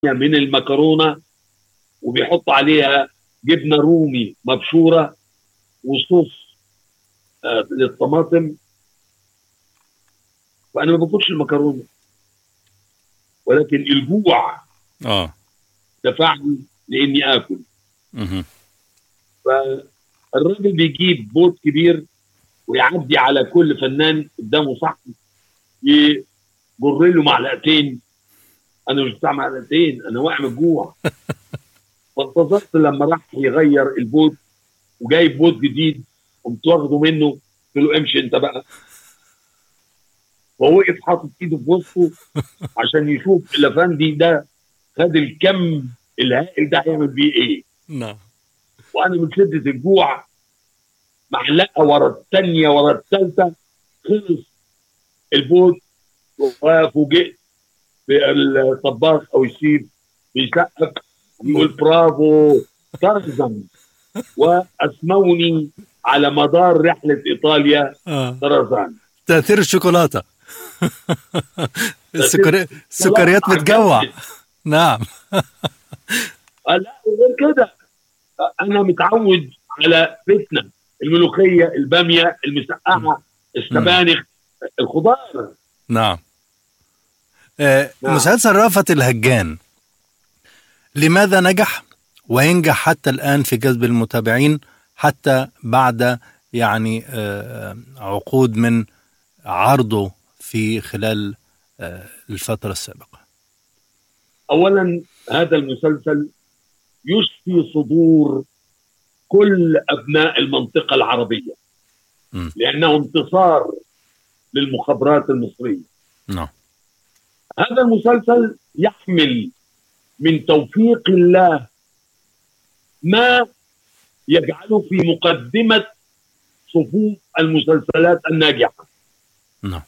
من المكرونه وبيحط عليها جبنه رومي مبشوره وصوص آه للطماطم فانا ما باكلش المكرونه ولكن الجوع اه دفعني لاني اكل مهم. فالراجل بيجيب بوت كبير ويعدي على كل فنان قدامه صحن يجر له معلقتين انا مش بتاع معلقتين انا واقع من الجوع فانتظرت لما راح يغير البوت وجايب بوت جديد قمت واخده منه قلت له امشي انت بقى وهو وقف حاطط ايده في وسطه عشان يشوف الافندي ده خد الكم الهائل ده هيعمل بيه ايه نعم وانا من شده الجوع معلقه ورا الثانيه ورا الثالثه خلص البوت وفوجئت بالطباخ او الشيف بيسقف ويقول برافو ترزم واسموني على مدار رحله ايطاليا آه. طرزان تاثير الشوكولاته السكري... السكريات بتجوع نعم قال لا وغير كده انا متعود على فتنه الملوخيه الباميه المسقعه السبانخ الخضار نعم آه، نعم. مسلسل رأفت الهجان لماذا نجح وينجح حتى الآن في جذب المتابعين حتى بعد يعني آه، عقود من عرضه في خلال آه، الفترة السابقة اولا هذا المسلسل يشفي صدور كل ابناء المنطقه العربيه م. لانه انتصار للمخابرات المصريه نعم هذا المسلسل يحمل من توفيق الله ما يجعله في مقدمه صفوف المسلسلات الناجحه نعم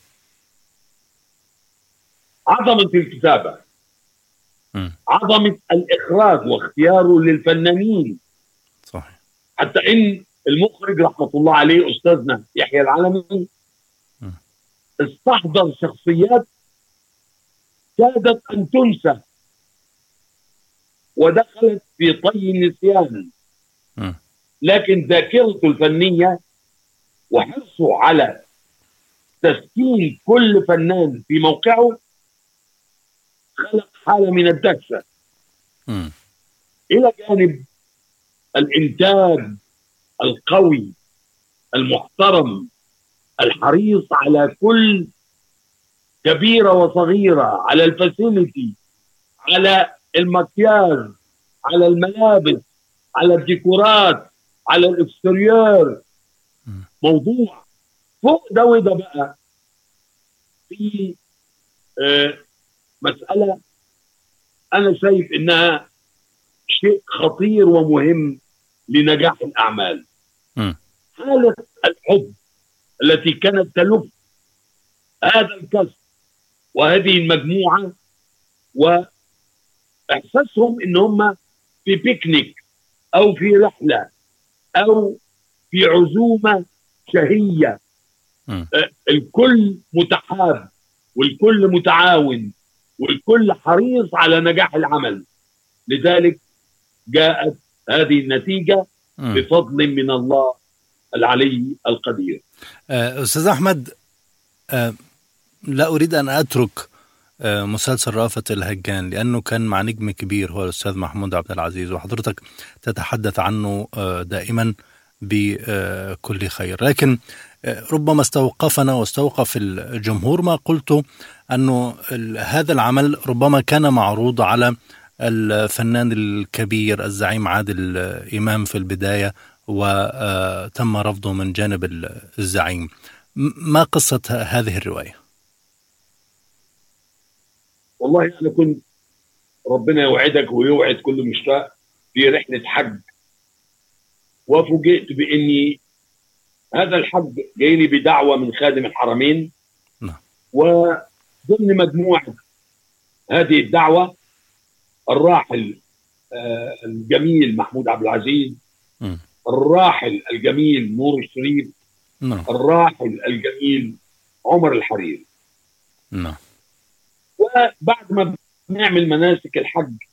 عظمه الكتابه م. عظمه الاخراج واختياره للفنانين صحيح حتى ان المخرج رحمه الله عليه استاذنا يحيى العلمي م. استحضر شخصيات كادت ان تنسى ودخلت في طي النسيان م. لكن ذاكرته الفنيه وحرصه على تسكين كل فنان في موقعه خلق حاله من الدهشه م. الى جانب الانتاج القوي المحترم الحريص على كل كبيره وصغيره على الفاسيلتي على المكياج على الملابس على الديكورات على الاكستريور م. موضوع فوق ده وده بقى في آه، مساله انا شايف انها شيء خطير ومهم لنجاح الاعمال م. حاله الحب التي كانت تلف هذا الكسر وهذه المجموعه واحساسهم ان هم في بيكنيك او في رحله او في عزومه شهيه م. آه، الكل متحاب والكل متعاون والكل حريص على نجاح العمل لذلك جاءت هذه النتيجه م. بفضل من الله العلي القدير آه، أستاذ أحمد آه، لا أريد أن أترك آه، مسلسل رأفت الهجان لأنه كان مع نجم كبير هو الأستاذ محمود عبد العزيز وحضرتك تتحدث عنه آه، دائما بكل خير لكن آه، ربما استوقفنا واستوقف الجمهور ما قلت أنه ال- هذا العمل ربما كان معروض على الفنان الكبير الزعيم عادل آه، إمام في البداية وتم رفضه من جانب ال- الزعيم م- ما قصة ه- هذه الرواية؟ والله انا كنت ربنا يوعدك ويوعد كل مشتاق في رحله حج وفوجئت باني هذا الحج جاي لي بدعوه من خادم الحرمين نعم. وضمن مجموعه هذه الدعوه الراحل آه، الجميل محمود عبد العزيز مم. الراحل الجميل نور الشريف نعم الراحل الجميل عمر الحريري نعم وبعد ما نعمل مناسك الحج